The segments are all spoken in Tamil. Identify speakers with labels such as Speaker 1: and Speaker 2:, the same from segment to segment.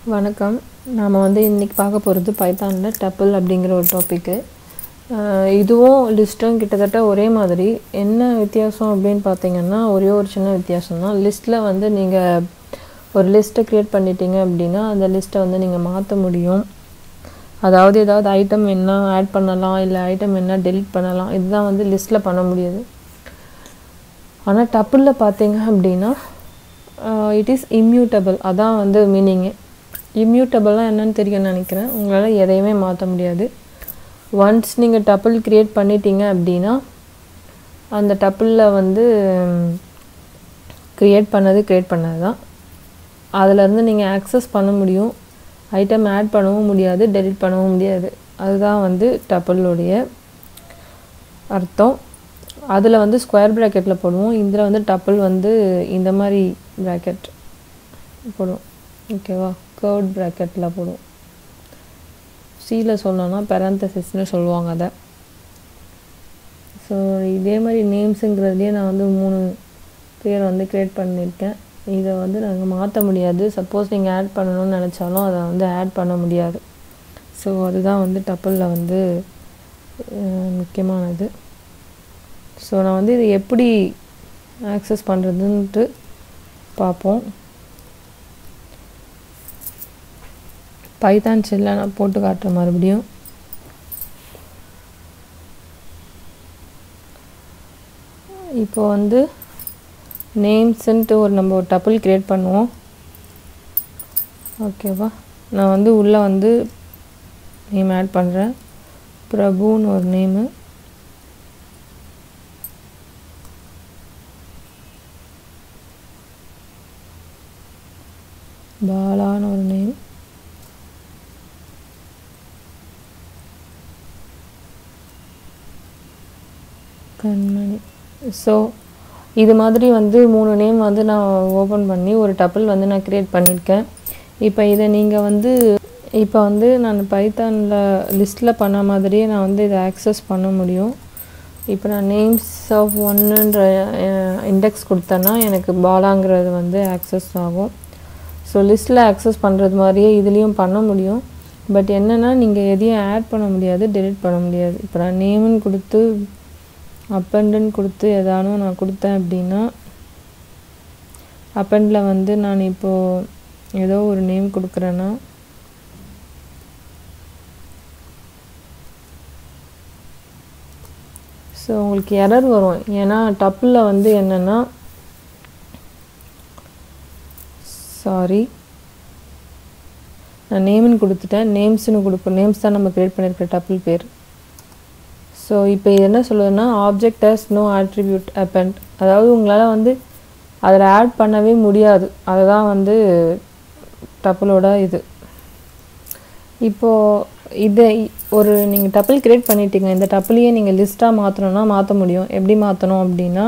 Speaker 1: வணக்கம் நாம் வந்து இன்றைக்கி பார்க்க போகிறது பைத்தானில் டப்பிள் அப்படிங்கிற ஒரு டாப்பிக்கு இதுவும் லிஸ்ட்டும் கிட்டத்தட்ட ஒரே மாதிரி என்ன வித்தியாசம் அப்படின்னு பார்த்தீங்கன்னா ஒரே ஒரு சின்ன வித்தியாசம் தான் லிஸ்ட்டில் வந்து நீங்கள் ஒரு லிஸ்ட்டை க்ரியேட் பண்ணிட்டீங்க அப்படின்னா அந்த லிஸ்ட்டை வந்து நீங்கள் மாற்ற முடியும் அதாவது ஏதாவது ஐட்டம் என்ன ஆட் பண்ணலாம் இல்லை ஐட்டம் என்ன டெலிட் பண்ணலாம் இதுதான் வந்து லிஸ்ட்டில் பண்ண முடியாது ஆனால் டப்பிளில் பார்த்தீங்க அப்படின்னா இட் இஸ் இம்யூட்டபிள் அதான் வந்து மீனிங்கு இம்யூட்டபிள்லாம் என்னன்னு தெரியும்னு நினைக்கிறேன் உங்களால் எதையுமே மாற்ற முடியாது ஒன்ஸ் நீங்கள் டப்பிள் க்ரியேட் பண்ணிட்டீங்க அப்படின்னா அந்த டப்பிளில் வந்து க்ரியேட் பண்ணது க்ரியேட் பண்ணது தான் அதிலேருந்து நீங்கள் ஆக்சஸ் பண்ண முடியும் ஐட்டம் ஆட் பண்ணவும் முடியாது டெலிட் பண்ணவும் முடியாது அதுதான் வந்து டப்பிளுடைய அர்த்தம் அதில் வந்து ஸ்கொயர் ப்ராக்கெட்டில் போடுவோம் இதில் வந்து டப்பிள் வந்து இந்த மாதிரி ப்ராக்கெட் போடுவோம் ஓகேவா கர்ட் ப்ராக்கெட்டில் போடுவோம் சியில் சொல்லணும்னா பெரந்தசிஸ்னு சொல்லுவாங்க அதை ஸோ இதே மாதிரி நேம்ஸுங்கிறதுலேயே நான் வந்து மூணு பேர் வந்து க்ரியேட் பண்ணியிருக்கேன் இதை வந்து நாங்கள் மாற்ற முடியாது சப்போஸ் நீங்கள் ஆட் பண்ணணும்னு நினச்சாலும் அதை வந்து ஆட் பண்ண முடியாது ஸோ அதுதான் வந்து டப்பிளில் வந்து முக்கியமானது ஸோ நான் வந்து இது எப்படி ஆக்சஸ் பண்ணுறதுன்ட்டு பார்ப்போம் பைத்தான் செல்லை நான் போட்டு காட்டுறேன் மறுபடியும் இப்போ வந்து நேம்ஸுன்ட்டு ஒரு நம்ம ஒரு டப்பிள் க்ரியேட் பண்ணுவோம் ஓகேவா நான் வந்து உள்ளே வந்து நேம் ஆட் பண்ணுறேன் பிரபுன்னு ஒரு நேமு பாலான்னு ஒரு நேம் கண்மணி ஸோ இது மாதிரி வந்து மூணு நேம் வந்து நான் ஓப்பன் பண்ணி ஒரு டப்பிள் வந்து நான் க்ரியேட் பண்ணியிருக்கேன் இப்போ இதை நீங்கள் வந்து இப்போ வந்து நான் பைத்தானில் லிஸ்ட்டில் பண்ண மாதிரியே நான் வந்து இதை ஆக்சஸ் பண்ண முடியும் இப்போ நான் நேம்ஸ் ஆஃப் ஒன்னுன்ற இண்டெக்ஸ் கொடுத்தேன்னா எனக்கு பாலாங்கிறது வந்து ஆக்சஸ் ஆகும் ஸோ லிஸ்ட்டில் ஆக்சஸ் பண்ணுறது மாதிரியே இதுலேயும் பண்ண முடியும் பட் என்னென்னா நீங்கள் எதையும் ஆட் பண்ண முடியாது டெலிட் பண்ண முடியாது இப்போ நான் நேமுன்னு கொடுத்து அப்பண்டுன்னு கொடுத்து எதானும் நான் கொடுத்தேன் அப்படின்னா அப்பண்டில் வந்து நான் இப்போது ஏதோ ஒரு நேம் கொடுக்குறேன்னா ஸோ உங்களுக்கு எரர் வரும் ஏன்னா டப்பில் வந்து என்னென்னா சாரி நான் நேம்னு கொடுத்துட்டேன் நேம்ஸ்னு கொடுப்போம் நேம்ஸ் தான் நம்ம க்ரியேட் பண்ணியிருக்க டப்பிள் பேர் ஸோ இப்போ இது என்ன சொல்லுதுன்னா object has no attribute append அதாவது உங்களால் வந்து அதில் ஆட் பண்ணவே முடியாது அதுதான் வந்து டப்பிளோட இது இப்போது இதை ஒரு நீங்கள் டப்பிள் க்ரியேட் பண்ணிட்டீங்க இந்த டப்பிளையே நீங்கள் லிஸ்ட்டாக மாற்றணுன்னா மாற்ற முடியும் எப்படி மாற்றணும் அப்படின்னா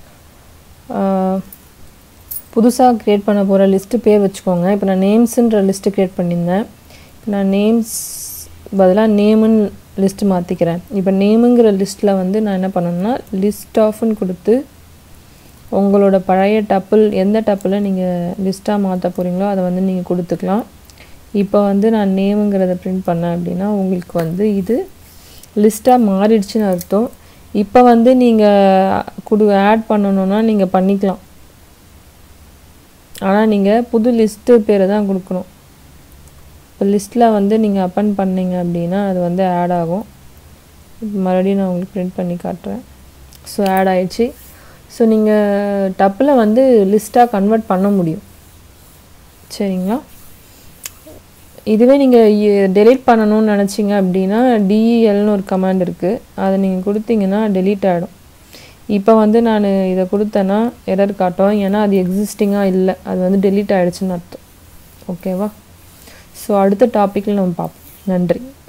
Speaker 1: புதுசாக க்ரியேட் பண்ண போகிற லிஸ்ட்டு பேர் வச்சுக்கோங்க இப்போ நான் நேம்ஸுன்ற லிஸ்ட்டு க்ரியேட் பண்ணியிருந்தேன் இப்போ நான் நேம்ஸ் பதிலாக நேமுன்னு லிஸ்ட்டு மாற்றிக்கிறேன் இப்போ நேமுங்கிற லிஸ்ட்டில் வந்து நான் என்ன பண்ணணும்னா லிஸ்ட் ஆஃப்னு கொடுத்து உங்களோட பழைய டப்பிள் எந்த டப்பிளை நீங்கள் லிஸ்ட்டாக மாற்ற போகிறீங்களோ அதை வந்து நீங்கள் கொடுத்துக்கலாம் இப்போ வந்து நான் நேமுங்கிறத ப்ரிண்ட் பண்ணேன் அப்படின்னா உங்களுக்கு வந்து இது லிஸ்ட்டாக மாறிடுச்சுன்னு அர்த்தம் இப்போ வந்து நீங்கள் கொடு ஆட் பண்ணணுன்னா நீங்கள் பண்ணிக்கலாம் ஆனால் நீங்கள் புது லிஸ்ட்டு பேரை தான் கொடுக்கணும் இப்போ லிஸ்ட்டில் வந்து நீங்கள் அப்பன் பண்ணீங்க அப்படின்னா அது வந்து ஆட் ஆகும் மறுபடியும் நான் உங்களுக்கு ப்ரிண்ட் பண்ணி காட்டுறேன் ஸோ ஆட் ஆயிடுச்சு ஸோ நீங்கள் டப்பில் வந்து லிஸ்ட்டாக கன்வெர்ட் பண்ண முடியும் சரிங்களா இதுவே நீங்கள் டெலீட் பண்ணணும்னு நினச்சிங்க அப்படின்னா டிஇஎல்னு ஒரு கமாண்ட் இருக்குது அதை நீங்கள் கொடுத்தீங்கன்னா டெலீட் ஆகிடும் இப்போ வந்து நான் இதை கொடுத்தேன்னா எரர் காட்டும் ஏன்னா அது எக்ஸிஸ்டிங்காக இல்லை அது வந்து டெலீட் ஆகிடுச்சுன்னு அர்த்தம் ஓகேவா ஸோ அடுத்த டாப்பிக்கில் நம்ம பார்ப்போம் நன்றி